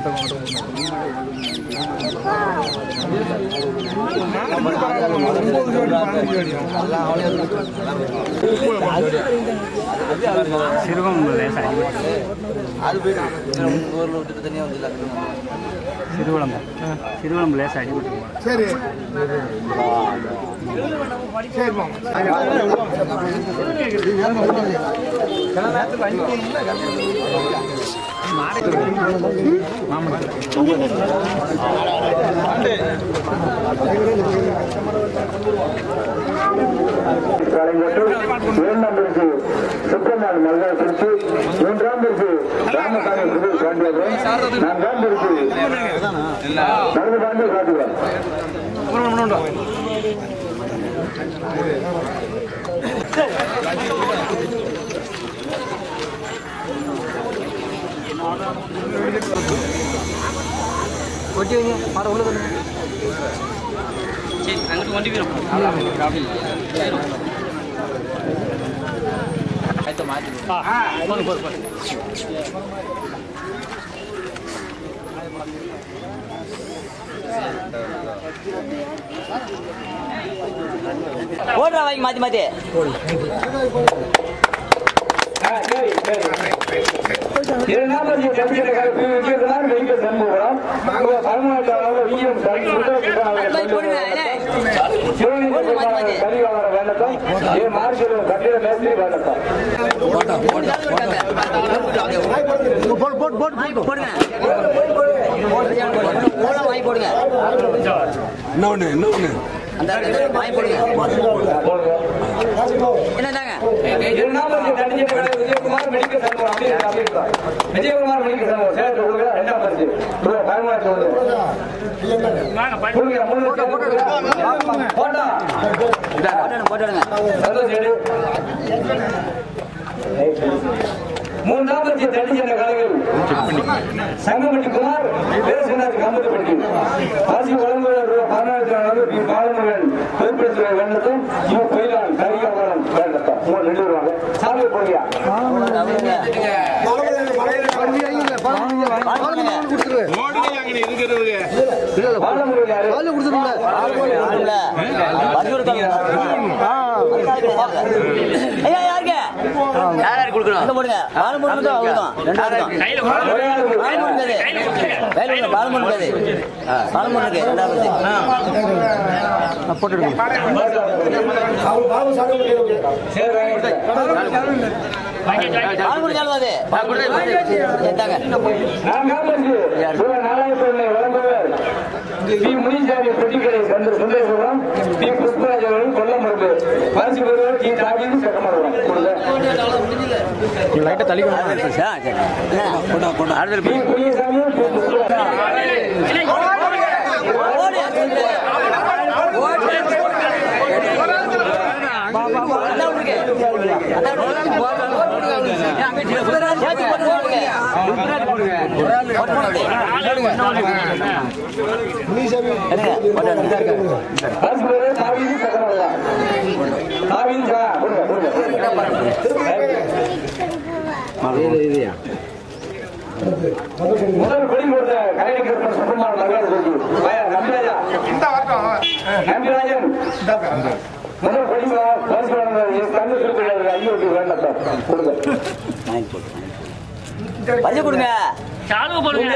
சிறுவம் அது போயிட்டு ஊரில் விட்டுட்டு தனியாக வந்து சிறுவளம்பு சிறுவளம்பு லேசாக அடிபட்டு சரி சரி போங்க இரண்டாம் பிரிவு சுப்பிரமணியன் மல்காய் பிரிச்சு மூன்றாம் பிரிவு ராமசாமி புது பாண்டியது நான்காம் பிரிவு நடந்து பாண்டிய காட்டுவார் கொட்டி வைங்க மாட உள்ள தண்ணி சரி அங்கிட்டு வண்டி வீரம் போடு போடு போடு ஓடுறா வாங்கி மாற்றி மாற்றி இரண்டாம் பிரிவு கம்பிகளை கலப்பி விஜயகுமார் வெயிக்க சண்முகம் பதினொன்று அளவு ஈயம் கரிகாலர வேண்டத்தான் ஏ மார்க்கெட் கட்டிட மேஸ்திரி வேண்டத்தான் போடு போடு போடு போடுங்க போட வாங்கி போடுங்க இன்னொன்னு இன்னொன்னு அந்த வாங்கி போடுங்க என்னதாங்க இரண்டாம் பிரிவு கண்டிஜெட் கடை விஜயகுமார் மெடிக்கல் சண்முகம் அப்படியே அப்படியே இருக்கா. விஜயகுமார் மெடிக்கல் சண்முகம் சேர்த்து கொடுங்க ரெண்டாம் பிரிவு பதினொன்று கொடுங்க முன்னூத்தி போட்டா போட்டுடுங்க போட்டுடுங்க சந்தோஷ் எடு. மூன்றாம் பட்ச தனிச்சென்ற கலைகள் சங்கமணி குமார் பேசுகிறார் கம்பத்துப்பட்டி ஆசி வழங்குவர் ரூபாய் பதினாயிரத்தி நானூறு பி பாலமுருகன் பொதுப்படுத்துகிற வெள்ளத்தும் இவ பயிலான் கரிகாவரம் வேண்டத்தான் மூணு ரெண்டு வருவாங்க சாமி போடியா பாலமுருகன் யாரு ஐயா யாருக்கு யார் யாருக்கு கொடுக்கணும் இந்த போடுங்க பாலமுருகன் தான் அவ்வளவுதான் ரெண்டாவது தான் கையில் கொடு. ஒரே ஆள் கொடுங்க. பாலமுருகன் இருக்காது. கையில் கொடுங்க, பாலமுருகன் இருக்காது. பாலமுருகன் இருக்கு, ரெண்டாவது சரி வாங்கிட்டேன். பாலமுருகன் அழுவாது எந்தாங்க நான்காம் பரிசு ரூபாய் நாலாயிரத்தி ஒண்ணு வழங்குவர் பி முனிசாமி பெட்டிக்கடை சந்திர சுந்தரசுரம் பி புஷ்பராஜ் அவர்கள் கொல்லம் மருந்து பரிசு பெறுவர் டி தாகிந்து சட்டமரம் லைட்டை தள்ளி பி முனிசாமி பி புஷ்பராஜ் பரிசு பெறுவர் தாகிந்து சட்டமரம் தாகிந்து சா கொடுங்க கொடுங்க முதல் கொடி கொடுத்த கலைஞர் கருப்பன் சுப்பிரமணியன் மகன் சொல்லி நம்பிராஜா நம்பிராஜன் முதல் கொடி பரிசு வழங்குவது கண்ணு சுருக்கிறது ஐயோ வேண்டாம் கொடுங்க பஞ்சு கொடுங்க சாலுவை போடுங்க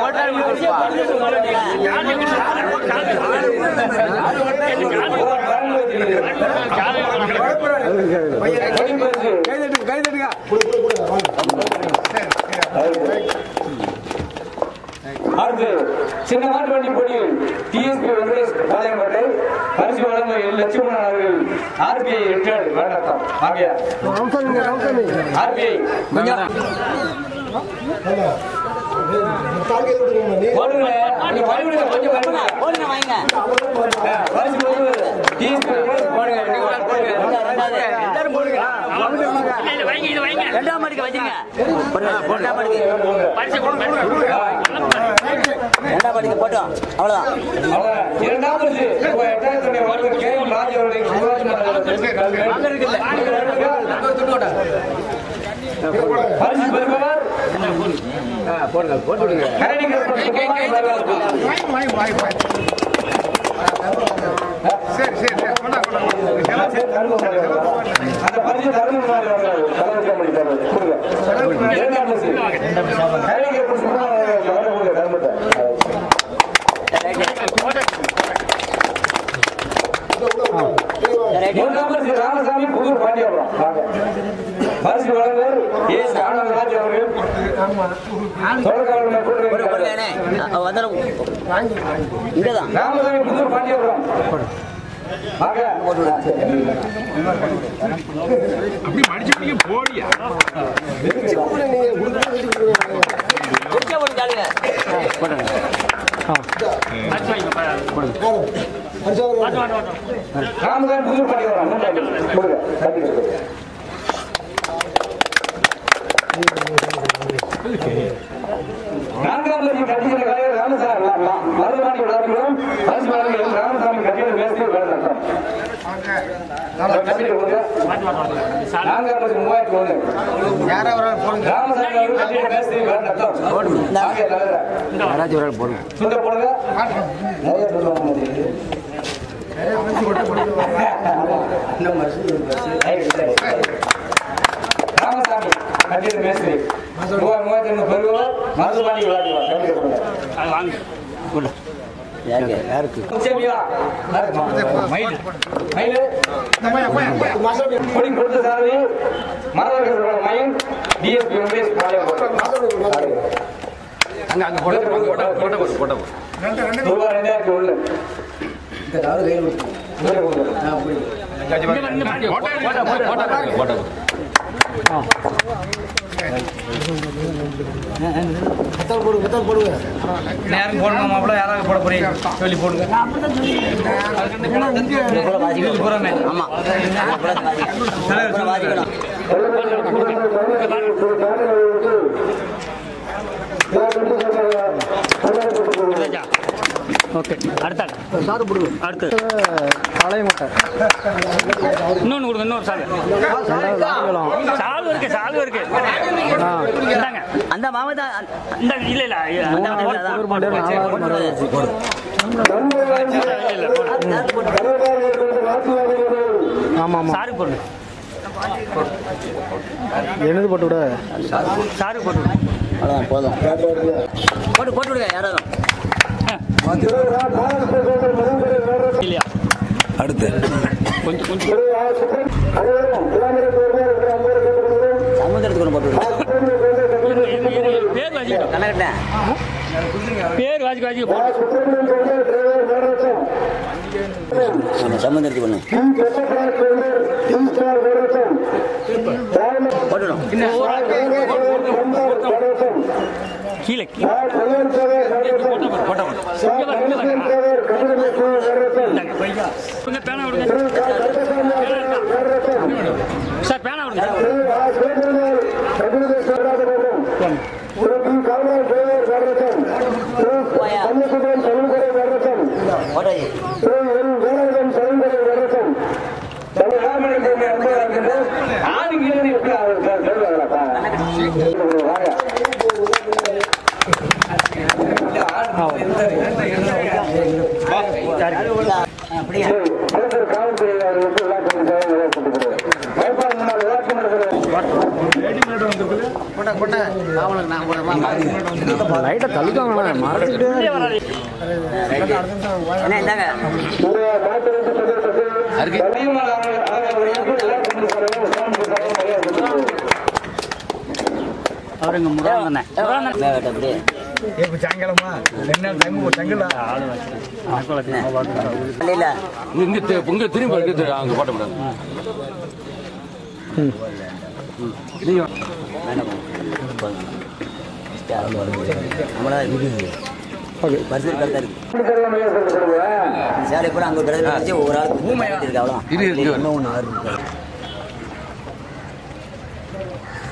அடுத்து சின்ன மாட்டு வண்டி போட்டியில் டிஎஸ்பி வெங்கடேஷ் பாளையங்கோட்டை பரிசு வழங்க எல் லட்சுமணன் அவர்கள் ஆர்பிஐ ரிட்டர்ன் வேண்டாம் ஆகியா ஆர்பிஐ போடுங்க நீங்க பயப்படுங்க கொஞ்சம் பயப்படுங்க போடுங்க வாங்க பரிசு போடுங்க டிஎஸ்பி வெங்கடேஷ் போடுங்க நீங்க போடுங்க இல்ல, இல்ல, வைங்க இது வைங்க ரெண்டாம் மாடிக்கு வச்சுங்க ரெண்டாம் மாடிக்கு பரிசு கொடு, பரிசு கொடு. ரெண்டாம் மாடிக்கு போட்டோம் அவ்வளவுதான் அவங்க இரண்டாம் பரிசு ரூபாய் எட்டாயிரத்தி வழங்க கே எம் ராஜ் அவர்களை பரிசு பெறுபவர் கரடி கருப்பன் சுகுமார் வரவேற்பு. சரி சரி சரி கொண்டா கொண்டா சரி, தருமபுரி வரவேற்பு. அந்த பரிசு தருமபுரி வரவேற்பு. கலவரத்தை முடித்தாரு. கொடுங்க. இரண்டாம் பரிசு. கரடி கருப்பன் சுகுமார் வரவேற்பு. வரக்கூடிய தர்மத்தை. மூன்றாம் பரிசு ராமசாமி புதூர் பாண்டியபுரம் வாங்க. பரிசு வழங்குவோர் எஸ் ஆனந்தராஜ் அவர்கள் தொடர்காவலர் போடு, கூட்டுறவு போடுங்கண்ணே. அஹ் வந்தாலும் இங்கதான் ராமசாமி புதூர் பாண்டியபுரம் வாங்க. அப்படி மடிச்சு பிடிக்க போடியா எங்க போடு காலுங்க அடிச்சு வைங்க, பாரு. வாட்டு, வாட்டு, வாட்டு. ராமசாமி புதூர் பாண்டியபுரம் மூன்றாம் பரிசு. கொடுங்க. கட்டி கொடுங்க. நான்காம் பரிசு கட்டிக்கிற கலைஞர் ராமசாமி மருதுபாண்டி விழாவிலும் பரிசு வழங்கியும் ராமசாமி கட்டிட மேற்கு வேண்டாம் கட்டிட்டு கொடுங்க வாட்டு, வாட்டு, வாட்டு. சாலு. நான்காம் பரிசு மூவாயிரத்தி ஒன்று ராமசாமி அவர்கள் கட்டிட மேற்கு வேண்டாம் ஆகிய தலைவர் சுண்ட போடுங்க நிறைய சொல்லுவாங்க ராமசாமி கட்டிட மேஸ்திரி மூவாயிரம் மூவாயிரத்தி ஐநூறு பெறுவோம் மருதுபாண்டி விளையாடுவார் கட்டிட கொடுங்க அது வாங்க. யாருக்கு உச்சமியா மயில் மயில் கொடி கொடுத்த சாரதி மாணவர்களோட மயில் டிஎஸ்பி ரமேஷ் பாளையம் அங்க அங்க போட்ட போட்ட போட்ட போட்ட ரூபாய் ரெண்டாயிரத்தி ஒண்ணு இந்த கால கையில் இங்க பாரு, இங்க பாரு. நேரம் போடணும் மாப்பிள்ள யாராவது போட போறீங்க சொல்லி போடுங்க பூராமே ஆமா அப்புறம் வாசிக்கணும் இல்லையா? ஓகே அடுத்த அடுத்து இன்னொன்னு கொடுங்க இன்னொரு சாலு சாலு இருக்கு சாலு இருக்கு இந்தாங்க அந்த மாமதா இந்த இல்ல இல்ல அந்த அந்த மாமதா போட்டு, போட்டு, போட்டு. இல்ல, போட்டு. சாரு போடு என்னது போட்டு விட சாரு போட்டு விடு. அவ்வளோதான் போதும் போட்டு போட்டு விடுங்க யாரும் இல்லையா அடுத்து கொஞ்சம் கொஞ்சம் சமுதிரத்துக்கு ஒன்று போட்டு விடுங்க இரு, இரு, இரு. பேர் வாசிக்கட்டும் கண்ணகட்டேன் பேர் வாசிக்க வாசிக்க போடு ஆமா சமுதிரத்துக்கு ஒன்று போட்டுடும் கீழே கீழே போட்டா போடு. இங்க பாரு, இங்க பாரு. இந்தாங்க, வைங்க. இங்க பேனா விடுங்க சார் பேனா விடுங்க போட்டாச்சு அப்படியா லைட்டை தள்ளிக்கோங்க மறந்துட்டு என்ன இந்தாங்க அவருங்க முருகன் மேகட்ட அப்படியே இப்ப சாயங்காலமா ரெண்டு நாள் டைம் செங்கல்ல இல்ல இல்ல இங்க தி- இங்க திரும்ப இங்க தி- அங்க போட்ட கூடாது நம்மளா பரிசு கருத்தா இருக்கு சேலை கூட அங்க ஒரு கடை வச்சு ஒவ்வொரு ஆளுக்கு இருக்கு அவ்வளோ இரு, இரு. இன்னும் ஒன்று ஆறு இருக்கு